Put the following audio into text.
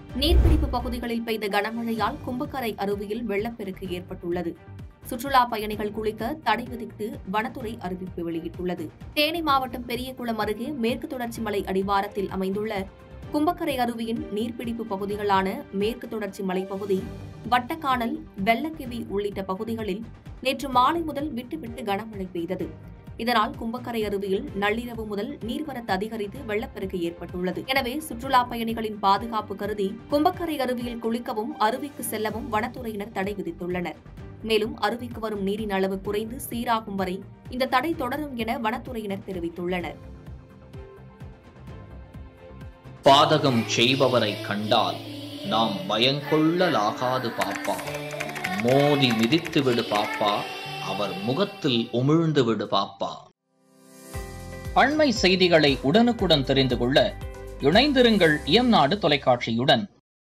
நீர்பிடிப்பு பகுதிகளில் பெய்த கனமழையால் கும்பக்கரை அருவியில் வெள்ளப்பெருக்கு ஏற்பட்டுள்ளது சுற்றுலா பயணிகள் குளிக்க தடை விதித்து வனத்துறை அறிவிப்பு வெளியிட்டுள்ளது தேனி மாவட்டம் பெரியகுளம் அருகே மேற்கு தொடர்ச்சி மலை அடிவாரத்தில் அமைந்துள்ள கும்பக்கரை அருவியின் நீர்பிடிப்பு பகுதிகளான மேற்கு தொடர்ச்சி மலைப்பகுதி வட்டக்கானல் வெள்ளக்கிவி உள்ளிட்ட பகுதிகளில் நேற்று மாலை முதல் விட்டுவிட்டு கனமழை பெய்தது இதனால் கும்பக்கரை அருவியில் நள்ளிரவு முதல் நீர்வரத்து அதிகரித்து வெள்ளப்பெருக்கு ஏற்பட்டுள்ளது எனவே சுற்றுலா பயணிகளின் பாதுகாப்பு கருதி கும்பக்கரை அருவியில் குளிக்கவும் அருவிக்கு செல்லவும் வனத்துறையினர் தடை விதித்துள்ளனர் மேலும் அருவிக்கு வரும் நீரின் அளவு குறைந்து சீராகும் வரை இந்த தடை தொடரும் என வனத்துறையினர் தெரிவித்துள்ளனர் பாதகம் செய்பவரை கண்டால் நாம் பயங்கொள்ளலாகாது பாப்பா மோதி மிதித்து விடு பாப்பா அவர் முகத்தில் உமிழ்ந்து விடு பாப்பா அண்மை செய்திகளை உடனுக்குடன் தெரிந்து கொள்ள இணைந்திருங்கள் இயம்நாடு தொலைக்காட்சியுடன்